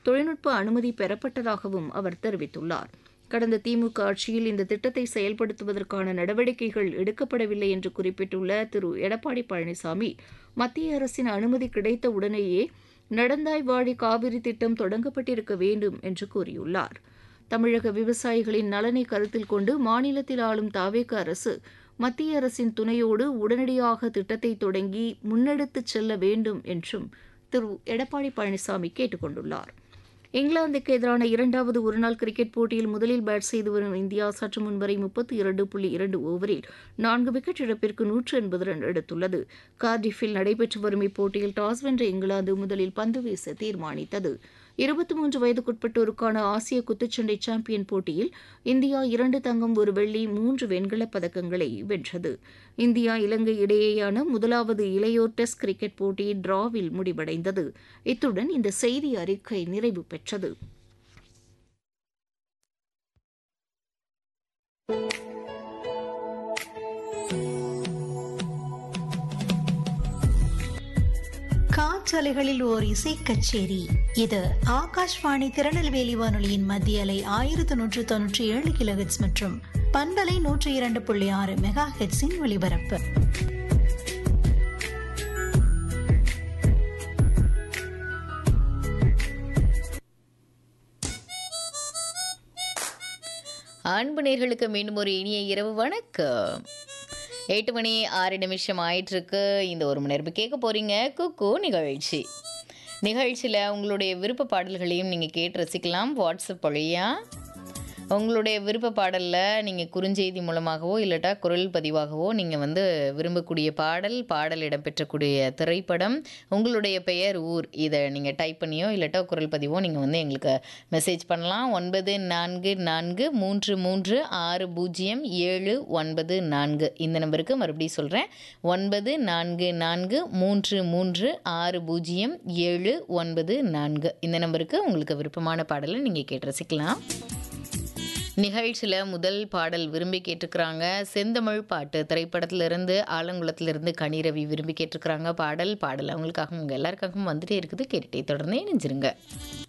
தொழில்நுட்ப அனுமதி பெறப்பட்டதாகவும் அவர் தெரிவித்துள்ளார் கடந்த திமுக ஆட்சியில் இந்த திட்டத்தை செயல்படுத்துவதற்கான நடவடிக்கைகள் எடுக்கப்படவில்லை என்று குறிப்பிட்டுள்ள திரு எடப்பாடி பழனிசாமி மத்திய அரசின் அனுமதி கிடைத்த உடனேயே நடந்தாய் வாழி காவிரி திட்டம் தொடங்கப்பட்டிருக்க வேண்டும் என்று கூறியுள்ளார் தமிழக விவசாயிகளின் நலனை கருத்தில் கொண்டு மாநிலத்தில் ஆளும் தாவேக அரசு மத்திய அரசின் துணையோடு உடனடியாக திட்டத்தை தொடங்கி முன்னெடுத்துச் செல்ல வேண்டும் என்றும் திரு எடப்பாடி பழனிசாமி கேட்டுக் கொண்டுள்ளார் இங்கிலாந்துக்கு எதிரான இரண்டாவது ஒருநாள் கிரிக்கெட் போட்டியில் முதலில் பேட் செய்து வரும் இந்தியா சற்று முன்வரை முப்பத்தி இரண்டு புள்ளி இரண்டு ஓவரில் நான்கு விக்கெட் இழப்பிற்கு நூற்று எண்பது ரன் எடுத்துள்ளது கார்டிஃபில் நடைபெற்று வரும் இப்போட்டியில் டாஸ் வென்ற இங்கிலாந்து முதலில் பந்து வீச தீர்மானித்தது இருபத்தி மூன்று வயதுக்குட்பட்டோருக்கான ஆசிய குத்துச்சண்டை சாம்பியன் போட்டியில் இந்தியா இரண்டு தங்கம் ஒரு வெள்ளி மூன்று வெண்கலப் பதக்கங்களை வென்றது இந்தியா இலங்கை இடையேயான முதலாவது இளையோர் டெஸ்ட் கிரிக்கெட் போட்டி டிராவில் முடிவடைந்தது இத்துடன் இந்த செய்தி அறிக்கை நிறைவு பெற்றது காற்றலைகளில் ஓர் இசை கச்சேரி இது ஆகாஷ்வாணி திருநெல்வேலி வானொலியின் மத்திய அலை ஆயிரத்து நூற்று தொன்னூற்றி ஏழு கிலோஹெட்ஸ் மற்றும் பண்பலை நூற்றி இரண்டு புள்ளி ஆறு மெகா ஹெட்ஸின் ஒலிபரப்பு அன்பு நேர்களுக்கு மீண்டும் ஒரு இனிய இரவு வணக்கம் எட்டு மணி ஆறு நிமிஷம் ஆயிட்டிருக்கு இந்த ஒரு மணி நேரம் கேட்க போகிறீங்க குக்கு நிகழ்ச்சி நிகழ்ச்சியில் உங்களுடைய விருப்ப பாடல்களையும் நீங்கள் கேட்டு ரசிக்கலாம் வாட்ஸ்அப் வழியாக உங்களுடைய விருப்ப பாடலில் நீங்கள் குறுஞ்செய்தி மூலமாகவோ இல்லட்டா குரல் பதிவாகவோ நீங்கள் வந்து விரும்பக்கூடிய பாடல் பாடல் இடம்பெற்றக்கூடிய திரைப்படம் உங்களுடைய பெயர் ஊர் இதை நீங்கள் டைப் பண்ணியோ இல்லட்டா குரல் பதிவோ நீங்கள் வந்து எங்களுக்கு மெசேஜ் பண்ணலாம் ஒன்பது நான்கு நான்கு மூன்று மூன்று ஆறு பூஜ்ஜியம் ஏழு ஒன்பது நான்கு இந்த நம்பருக்கு மறுபடியும் சொல்கிறேன் ஒன்பது நான்கு நான்கு மூன்று மூன்று ஆறு பூஜ்ஜியம் ஏழு ஒன்பது நான்கு இந்த நம்பருக்கு உங்களுக்கு விருப்பமான பாடலை நீங்கள் கேட்டு ரசிக்கலாம் நிகழ்ச்சியில் முதல் பாடல் விரும்பி கேட்டுக்கிறாங்க செந்தமிழ் பாட்டு திரைப்படத்திலிருந்து ஆலங்குளத்திலிருந்து கனிரவி விரும்பி கேட்டுக்கிறாங்க பாடல் பாடல் அவங்களுக்காகவும் உங்கள் எல்லாருக்காகவும் வந்துட்டே இருக்குது கேட்டுட்டே தொடர்ந்து இணைஞ்சிருங்க